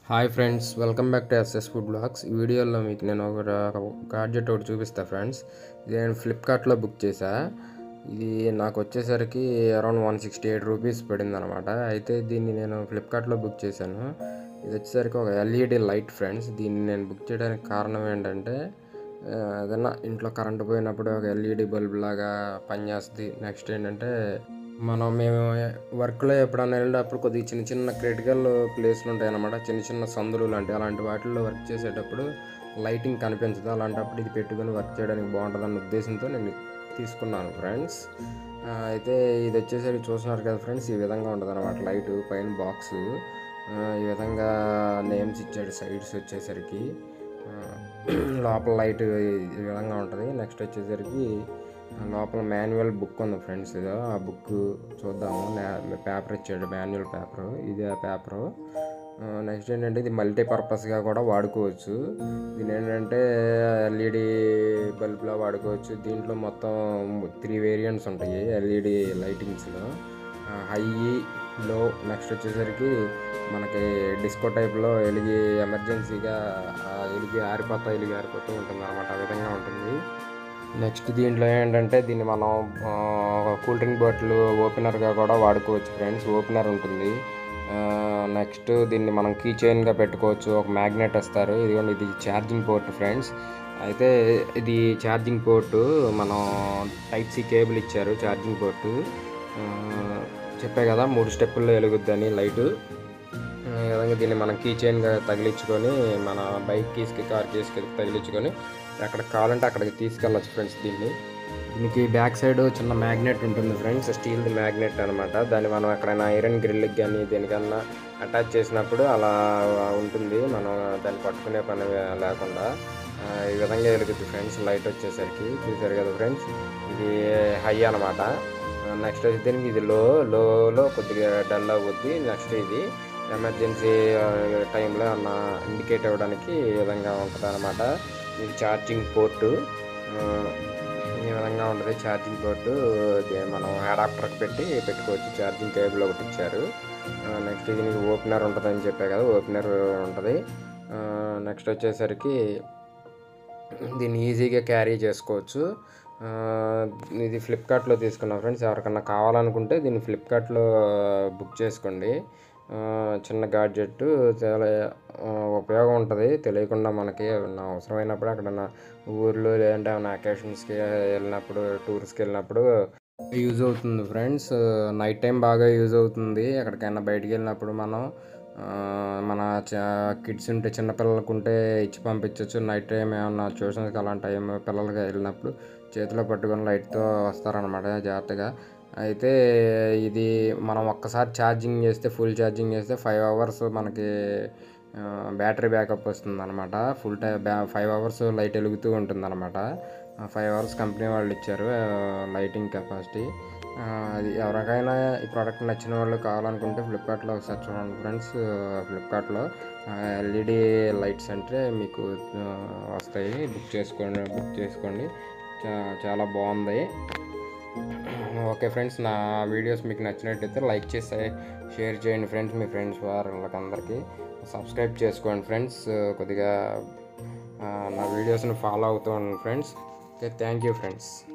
hi friends welcome back to SS food blogs ఈ వీడియోలో మీకు నేను ఒక గాడ్జెట్ ఒకటి చూపిస్తా ఫ్రెండ్స్ ఇది నేను ఫ్లిప్కార్ట్లో బుక్ చేశా ఇది నాకు వచ్చేసరికి around one sixty eight rupees పడింది అనమాట అయితే దీన్ని నేను ఫ్లిప్కార్ట్లో బుక్ చేశాను ఇది వచ్చేసరికి ఒక ఎల్ఈడి లైట్ ఫ్రెండ్స్ దీన్ని నేను బుక్ చేయడానికి కారణం ఏంటంటే ఆ, ఏదైనా ఇంట్లో కరెంట్ పోయినప్పుడు ఒక ఎల్ఈడి బల్బ్ లాగా పనిచేస్తుంది నెక్స్ట్ ఏంటంటే మనం మేము వర్క్లో ఎప్పుడైనా వెళ్ళేటప్పుడు కొద్దిగా చిన్న చిన్న క్రిటికల్ ప్లేస్లు ఉంటాయి అన్నమాట చిన్న చిన్న సందులు లాంటి అలాంటి వాటిల్లో వర్క్ చేసేటప్పుడు లైటింగ్ కనిపించదు అలాంటప్పుడు ఇది పెట్టుకొని వర్క్ చేయడానికి బాగుంటుందన్న ఉద్దేశంతో నేను తీసుకున్నాను ఫ్రెండ్స్ అయితే ఇది వచ్చేసరికి చూస్తున్నారు కదా ఫ్రెండ్స్ ఈ విధంగా ఉంటుంది అనమాట లైట్ పైన బాక్స్ ఈ విధంగా నేమ్స్ ఇచ్చాడు సైడ్స్ వచ్చేసరికి ఆ, లోపల లైట్ ఈ విధంగా ఉంటుంది నెక్స్ట్ వచ్చేసరికి లోపల మాన్యువల్ బుక్ ఉంది ఫ్రెండ్స్ ఇది ఆ బుక్ చూద్దాము పేపర్ ఇచ్చాడు మాన్యువల్ పేపర్ ఇది ఆ పేపరు నెక్స్ట్ ఏంటంటే ఇది మల్టీపర్పస్గా కూడా వాడుకోవచ్చు దీని ఏంటంటే ఎల్ఈడి బల్బ్లో వాడుకోవచ్చు దీంట్లో మొత్తం త్రీ వేరియంట్స్ ఉంటాయి ఎల్ఈడి లైటింగ్స్లో హై లో నెక్స్ట్ వచ్చేసరికి మనకి డిస్కో టైప్లో ఎలిగి ఎమర్జెన్సీగా ఆ ఎలిగి ఆరిపోతా ఎలిగి ఆరిపోతూ ఉంటుంది అనమాట ఆ విధంగా ఉంటుంది నెక్స్ట్ దీంట్లో ఏంటంటే దీన్ని మనం కూల్ డ్రింక్ బాటిల్ ఓపెనర్గా కూడా వాడుకోవచ్చు ఫ్రెండ్స్ ఓపెనర్ ఉంటుంది నెక్స్ట్ దీన్ని మనం కీ చైన్గా పెట్టుకోవచ్చు ఒక మ్యాగ్నెట్ వస్తారు ఇదిగోండి ఇది ఛార్జింగ్ పోర్ట్ ఫ్రెండ్స్ అయితే ఇది ఛార్జింగ్ పోర్టు మనం టైప్ సి కేబుల్ ఇచ్చారు ఛార్జింగ్ పోర్టు చెప్పే కదా మూడు స్టెప్పుల్లో వెలుగుద్దని లైటు ఈ విధంగా దీన్ని మనం కీ చైన్గా తగిలించుకొని మన బైక్ కీస్కి కార్ కీస్కి తగిలించుకొని ఎక్కడ కావాలంటే అక్కడికి తీసుకెళ్ళచ్చు ఫ్రెండ్స్ దీన్ని దీనికి బ్యాక్ సైడ్ చిన్న మ్యాగ్నెట్ ఉంటుంది ఫ్రెండ్స్ స్టీల్ మ్యాగ్నెట్ అనమాట దాన్ని మనం ఎక్కడైనా ఐరన్ గ్రిల్కి కానీ దేనికన్నా అటాచ్ చేసినప్పుడు అలా ఉంటుంది మనం దాన్ని పట్టుకునే పని లేకుండా ఆ, ఈ విధంగా వెలుగుతుంది ఫ్రెండ్స్ లైట్ వచ్చేసరికి చూసారు కదా ఫ్రెండ్స్ ఇది హై అనమాట నెక్స్ట్ వచ్చి దీనికి ఇది లో లోలో కొద్దిగా డల్ అవుద్ది నెక్స్ట్ ఇది ఎమర్జెన్సీ టైంలో అన్న ఇండికేట్ అవ్వడానికి ఈ విధంగా ఉంటుంది అనమాట ఇది ఛార్జింగ్ పోర్టు ఈ విధంగా ఉంటుంది ఛార్జింగ్ పోర్టు ఇది మనం అడాప్టర్కి పెట్టి పెట్టుకోవచ్చు ఛార్జింగ్ కేబుల్ ఒకటి ఇచ్చారు నెక్స్ట్ ఇది నీకు ఓపెనర్ ఉంటుందని చెప్పా కదా ఓపెనర్ ఉంటుంది నెక్స్ట్ వచ్చేసరికి దీన్ని ఈజీగా క్యారీ చేసుకోవచ్చు ఆ, ఇది ఫ్లిప్కార్ట్లో తీసుకున్నా ఫ్రెండ్స్ ఎవరికన్నా కావాలనుకుంటే దీన్ని ఫ్లిప్కార్ట్లో బుక్ చేసుకోండి ఆ, చిన్న గాడ్జెట్ చాలా ఆ, ఉపయోగం ఉంటుంది తెలియకుండా మనకి ఏమన్నా అవసరమైనప్పుడు అక్కడ ఊర్లో లేదంటే ఏమైనా అకేషన్స్కి వెళ్ళినప్పుడు టూర్స్కి వెళ్ళినప్పుడు యూజ్ అవుతుంది ఫ్రెండ్స్ నైట్ టైం బాగా యూజ్ అవుతుంది ఎక్కడికైనా బయటికి వెళ్ళినప్పుడు మనం ఆ, మన కిడ్స్ ఉంటే చిన్నపిల్లలకు ఉంటే ఇచ్చి పంపించవచ్చు నైట్ టైం ఏమన్నా ట్యూషన్స్కి అలాంటి టైం పిల్లలకి వెళ్ళినప్పుడు చేతిలో పట్టుకొని లైట్తో వస్తారనమాట జాగ్రత్తగా అయితే ఇది మనం ఒక్కసారి ఛార్జింగ్ చేస్తే ఫుల్ ఛార్జింగ్ చేస్తే ఫైవ్ అవర్స్ మనకి బ్యాటరీ బ్యాకప్ వస్తుంది అనమాట ఫుల్ టైం బ్యా ఫైవ్ అవర్స్ లైట్ వెలుగుతూ ఉంటుంది అనమాట ఫైవ్ అవర్స్ కంపెనీ వాళ్ళు ఇచ్చారు లైటింగ్ కెపాసిటీ అది ఎవరికైనా ఈ ప్రోడక్ట్ నచ్చిన వాళ్ళు కావాలనుకుంటే ఫ్లిప్కార్ట్లో ఒకసారి చూడండి ఫ్రెండ్స్ ఫ్లిప్కార్ట్లో ఎల్ఈడి లైట్స్ అంటే మీకు ఆ, వస్తాయి బుక్ చేసుకోండి బుక్ చేసుకోండి చా- చాలా బాగుంది ఓకే ఫ్రెండ్స్ నా వీడియోస్ మీకు నచ్చినట్టయితే లైక్ చేసి షేర్ చేయండి ఫ్రెండ్స్ మీ ఫ్రెండ్స్ వాళ్ళకి అందరికీ సబ్స్క్రైబ్ చేసుకోండి ఫ్రెండ్స్ కొద్దిగా ఆ, నా వీడియోస్ని ఫాలో అవుతూ ఉండండి friends okay thank you friends